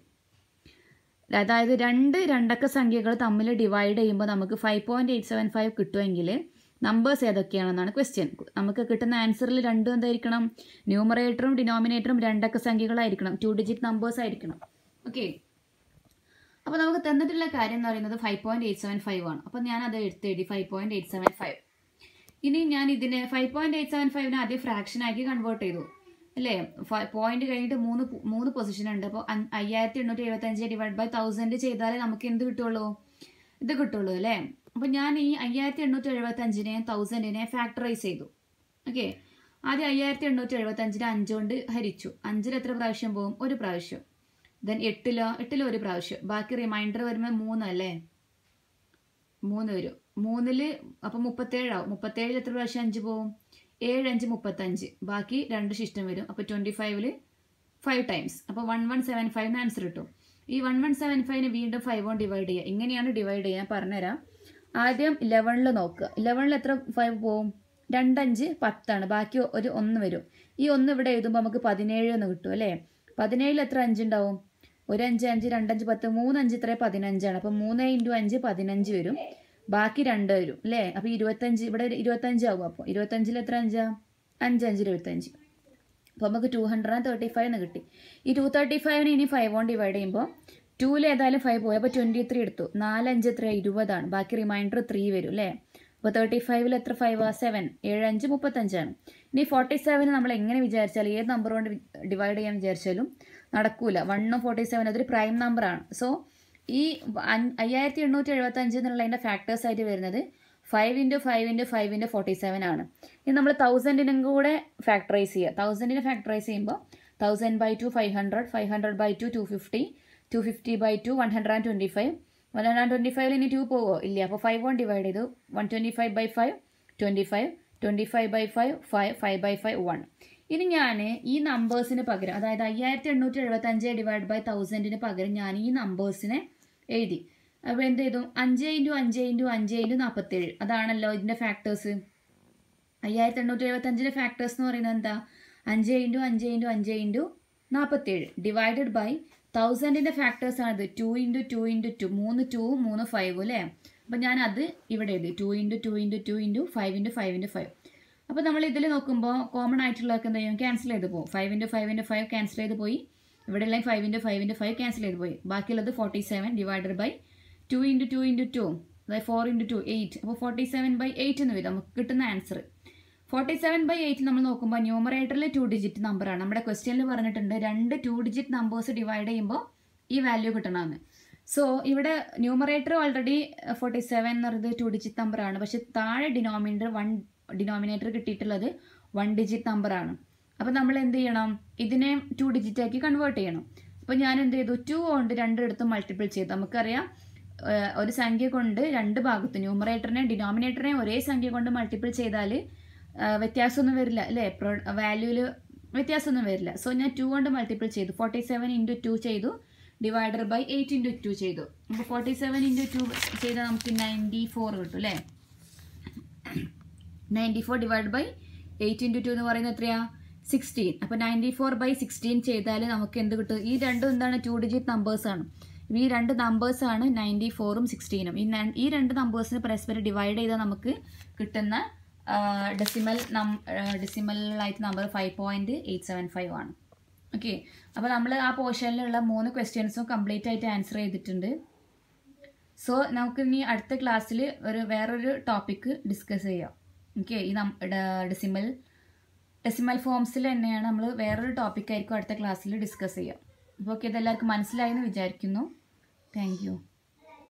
അതായത് രണ്ട് രണ്ടക്ക സംഖ്യകൾ തമ്മിൽ ഡിവൈഡ് ചെയ്യുമ്പോൾ നമുക്ക് five point eight seven five കിട്ടുമെങ്കിൽ നമ്പേഴ്സ് ഏതൊക്കെയാണെന്നാണ് ക്വസ്റ്റ്യൻ നമുക്ക് കിട്ടുന്ന ആൻസറിൽ രണ്ടും എന്തായിരിക്കണം ന്യൂമറേറ്ററും ഡിനോമിനേറ്ററും രണ്ടക്ക സംഖ്യകളായിരിക്കണം ടു ഡിജിറ്റ് നമ്പേഴ്സ് ആയിരിക്കണം ഓക്കെ അപ്പോൾ നമുക്ക് തന്നിട്ടുള്ള കാര്യം എന്ന് പറയുന്നത് five point eight seven five ആണ് അപ്പോൾ ഞാൻ അത് എടുത്തെഴുതി five point eight seven five ഇനി ഞാൻ ഇതിനെ ഫൈവ് പോയിൻറ്റ് എയ്റ്റ് സെവൻ ഫൈവിനെ ആദ്യം ഫ്രാക്ഷൻ ആക്കി കൺവേർട്ട് ചെയ്തു അല്ലേ പോയിന്റ് കഴിഞ്ഞിട്ട് മൂന്ന് മൂന്ന് പൊസിഷൻ ഉണ്ട് അപ്പോൾ അയ്യായിരത്തി എണ്ണൂറ്റി എഴുപത്തഞ്ച് ഡിവൈഡ് ബൈ തൗസൻഡ് ചെയ്താലേ നമുക്ക് എന്ത് കിട്ടുള്ളൂ ഇത് കിട്ടുള്ളൂ അല്ലേ അപ്പോൾ ഞാൻ ഈ അയ്യായിരത്തി എണ്ണൂറ്റി എഴുപത്തഞ്ചിനെ തൗസൻഡിനെ ഫാക്ടറൈസ് ചെയ്തു ഓക്കെ ആദ്യം അയ്യായിരത്തി എണ്ണൂറ്റി എഴുപത്തഞ്ചിനെ അഞ്ചുകൊണ്ട് ഹരിച്ചു അഞ്ചിൽ എത്ര പ്രാവശ്യം പോകും ഒരു പ്രാവശ്യം ദെൻ എട്ടിലോ എട്ടിലോ ഒരു പ്രാവശ്യം ബാക്കി റിമൈൻഡർ വരുമ്പോൾ മൂന്നല്ലേ മൂന്ന് വരും മൂന്നില് അപ്പം മുപ്പത്തേഴാവും മുപ്പത്തേഴിൽ എത്ര പ്രാവശ്യം അഞ്ച് പോവും ഏഴ് അഞ്ച് മുപ്പത്തഞ്ച് ബാക്കി രണ്ട് ശിഷ്ടം വരും അപ്പോൾ ട്വൻറ്റി ഫൈവില് ഫൈവ് ടൈംസ് അപ്പോൾ വൺ വൺ സെവൻ ഫൈവിന് ആൻസർ കിട്ടും ഈ വൺ വൺ സെവൻ ഫൈവിന് വീണ്ടും ഫൈവ് കൊണ്ട് ഡിവൈഡ് ചെയ്യുക ഇങ്ങനെയാണ് ഡിവൈഡ് ചെയ്യുക പറഞ്ഞുതരാം ആദ്യം ഇലവനിൽ നോക്കുക ഇലവനിൽ എത്ര ഫൈവ് പോവും രണ്ടഞ്ച് പത്താണ് ബാക്കി ഒരു ഒന്ന് വരും ഈ ഒന്ന് ഇവിടെ എഴുതുമ്പോൾ നമുക്ക് പതിനേഴ് എന്ന് കിട്ടും അല്ലേ പതിനേഴിൽ എത്ര അഞ്ചുണ്ടാവും ഒരു അഞ്ച് അഞ്ച് രണ്ടഞ്ച് പത്ത് മൂന്നഞ്ച് ഇത്ര പതിനഞ്ചാണ് അപ്പം മൂന്ന് ഇൻറ്റു അഞ്ച് പതിനഞ്ച് വരും ബാക്കി രണ്ട് വരും അല്ലേ അപ്പോൾ ഇരുപത്തഞ്ച് ഇവിടെ ഒരു ഇരുപത്തഞ്ച് ആകും അപ്പോൾ ഇരുപത്തഞ്ചിൽ എത്ര അഞ്ചാ അഞ്ച് അഞ്ച് ഇരുപത്തഞ്ച് അപ്പോൾ നമുക്ക് two hundred and thirty five എന്ന് കിട്ടി ഈ ടു തേർട്ടി ഫൈവിന് ഇനി ഫൈവ് കൊണ്ട് ഡിവൈഡ് ചെയ്യുമ്പോൾ ടൂവിൽ ഏതായാലും ഫൈവ് പോയി അപ്പോൾ ട്വൻറ്റി ത്രീ എടുത്തു നാലഞ്ച് എത്ര ഇരുപതാണ് ബാക്കി റിമൈൻഡർ ത്രീ വരും അല്ലേ അപ്പോൾ തേർട്ടി ഫൈവിൽ എത്ര ഫൈവ് ആ സെവൻ ഏഴ് അഞ്ച് മുപ്പത്തഞ്ചാണ് ഇനി ഫോർട്ടി സെവന് നമ്മൾ എങ്ങനെ വിചാരിച്ചാലും ഏത് നമ്പർ കൊണ്ട് ഡിവൈഡ് ചെയ്യാൻ വിചാരിച്ചാലും നടക്കൂല വണ്ണും ഫോർട്ടി സെവൻ അതൊരു പ്രൈം നമ്പറാണ് സോ ഈ അൻ- അയ്യായിരത്തി എണ്ണൂറ്റി എഴുപത്തഞ്ച് എന്നുള്ളതിൻ്റെ ഫാക്ടേഴ്സ് ആയിട്ട് വരുന്നത് five into five into five into forty seven ആണ് ഇനി നമ്മൾ തൗസൻഡിനും കൂടെ ഫാക്ടറൈസ് ചെയ്യുക തൗസൻഡിനെ ഫാക്ടറൈസ് ചെയ്യുമ്പോൾ thousand by two five hundred five hundred by two two fifty two fifty by two one hundred and twenty five one hundred and twenty ഫൈവിൽ ഇനി ടു പോവോ ഇല്ല അപ്പോൾ ഫൈവ് കൊണ്ട് ഡിവൈഡ് ചെയ്തു one twenty five by five twenty five twenty five by five five five by five one ഇനി ഞാൻ ഈ നമ്പേഴ്സിന് പകരം അതായത് അയ്യായിരത്തി എണ്ണൂറ്റി എഴുപത്തഞ്ച് ഡിവൈഡ് ബൈ തൗസൻഡിന് പകരം ഞാൻ ഈ നമ്പേഴ്സിനെ എഴുതി അപ്പോൾ എന്ത് ചെയ്തു അഞ്ച് ഇൻറ്റു അഞ്ച് ഇൻറ്റു അഞ്ച് ഇൻറ്റു നാൽപ്പത്തേഴ് അതാണല്ലോ ഇതിൻ്റെ ഫാക്ടേഴ്സ് അയ്യായിരത്തി എണ്ണൂറ്റി എഴുപത്തഞ്ചിൻ്റെ ഫാക്ടേഴ്സ് എന്ന് പറയുന്നത് എന്താ അഞ്ച് ഇൻറ്റു അഞ്ച് ഇൻറ്റു അഞ്ച് ഇൻറ്റു നാൽപ്പത്തേഴ് ഡിവൈഡഡ് ബൈ തൗസൻഡിൻ്റെ ഫാക്ടേഴ്സ് ആണിത് two into two into two മൂന്ന് ടു മൂന്ന് ഫൈവ് അല്ലേ അപ്പം ഞാൻ അത് ഇവിടെ എഴുതി two into two into two into five into five into five അപ്പോൾ നമ്മൾ ഇതിൽ നോക്കുമ്പോൾ കോമൺ ആയിട്ടുള്ളതൊക്കെ എന്താ ചെയ്യും ക്യാൻസൽ ചെയ്ത് പോകും five into five into five cancel ചെയ്ത് പോയി ഇവിടെ ഉള്ള five into five into five cancel ചെയ്ത് പോയി ബാക്കിയുള്ളത് forty seven divided by two into two into two അതായത് ഫോർ ഇൻറ്റു ടു എയ്റ്റ് അപ്പോൾ ഫോർട്ടി സെവൻ ബൈ എയ്റ്റ് എന്ന് വരും നമുക്ക് കിട്ടുന്ന answer forty seven by eight നമ്മൾ നോക്കുമ്പോൾ ന്യൂമറേറ്ററിൽ ടു ഡിജിറ്റ് നമ്പറാണ് നമ്മുടെ ക്വസ്റ്റ്യനിൽ പറഞ്ഞിട്ടുണ്ട് രണ്ട് ടു ഡിജിറ്റ് നമ്പേഴ്സ് ഡിവൈഡ് ചെയ്യുമ്പോൾ ഈ വാല്യൂ കിട്ടണമെന്ന് സോ ഇവിടെ ന്യൂമറേറ്റർ ഓൾറെഡി ഫോർട്ടി സെവൻ എന്ന് പറയുന്നത് ടു ഡിജിറ്റ് നമ്പറാണ് പക്ഷെ താഴെ ഡിനോമിനേറ്റർ വൺ ഡിനോമിനേറ്റർ കിട്ടിയിട്ടുള്ളത് വൺ ഡിജിറ്റ് നമ്പറാണ് അപ്പോൾ നമ്മൾ എന്ത് ചെയ്യണം ഇതിനെ ടു ഡിജിറ്റ് ആക്കി കൺവേർട്ട് ചെയ്യണം അപ്പോൾ ഞാൻ എന്ത് ചെയ്തു ടു കൊണ്ട് രണ്ടിടത്തും മൾട്ടിപ്പിൾ ചെയ്തു നമുക്കറിയാം ഏഹ്, ഒരു സംഖ്യ കൊണ്ട് രണ്ട് ഭാഗത്ത് ന്യൂമറേറ്ററിനെ ഡിനോമിനേറ്ററിനെ ഒരേ സംഖ്യ കൊണ്ട് മൾട്ടിപ്പിൾ ചെയ്താൽ വ്യത്യാസമൊന്നും വരില്ല അല്ലേ വാല്യൂവിൽ വ്യത്യാസമൊന്നും വരില്ല സോ ഞാൻ ടു കൊണ്ട് മൾട്ടിപ്പിൾ ചെയ്തു ഫോർട്ടി സെവൻ ഇൻറ്റു ടു ചെയ്തു divider by eight into two ചെയ്തു അപ്പോൾ ഫോർട്ടി സെവൻ ഇൻറ്റു ടു ചെയ്താൽ നമുക്ക് നയൻറ്റി ഫോർ കിട്ടും അല്ലേ ninety four divide by eight into two എന്ന് പറയുന്നത് എത്രയാ സിക്സ്റ്റീൻ അപ്പോൾ നയൻറ്റി ഫോർ ബൈ സിക്സ്റ്റീൻ ചെയ്താൽ നമുക്ക് എന്ത് കിട്ടും ഈ രണ്ടും എന്താണ് ടു ഡിജിറ്റ് നമ്പേഴ്സാണ് ഈ രണ്ട് നമ്പേഴ്സാണ് നയൻറ്റി ഫോറും സിക്സ്റ്റീനും ഈ ന- ഈ രണ്ട് നമ്പേഴ്സിന് പരസ്പരം ഡിവൈഡ് ചെയ്താൽ നമുക്ക് കിട്ടുന്ന ഡെസിമൽ നം ഡെസിമലായിട്ട് number five point eight seven five ആണ് ഓക്കെ അപ്പോൾ നമ്മൾ ആ പോർഷനിലുള്ള മൂന്ന് ക്വസ്റ്റ്യൻസും കംപ്ലീറ്റ് ആയിട്ട് ആൻസർ ചെയ്തിട്ടുണ്ട് സോ നമുക്ക് ഇനി അടുത്ത ക്ലാസ്സിൽ ഒരു വേറൊരു ടോപ്പിക്ക് ഡിസ്കസ് ചെയ്യാം ഓക്കെ ഈ നം ഡെസിമൽ ഡെസിമൽ ഫോംസിൽ തന്നെയാണ് നമ്മൾ വേറൊരു ടോപ്പിക്കായിരിക്കും അടുത്ത ക്ലാസ്സിൽ ഡിസ്കസ് ചെയ്യാം അപ്പോൾ ഓക്കെ ഇതെല്ലാവർക്കും മനസ്സിലായി എന്ന് വിചാരിക്കുന്നു താങ്ക് യു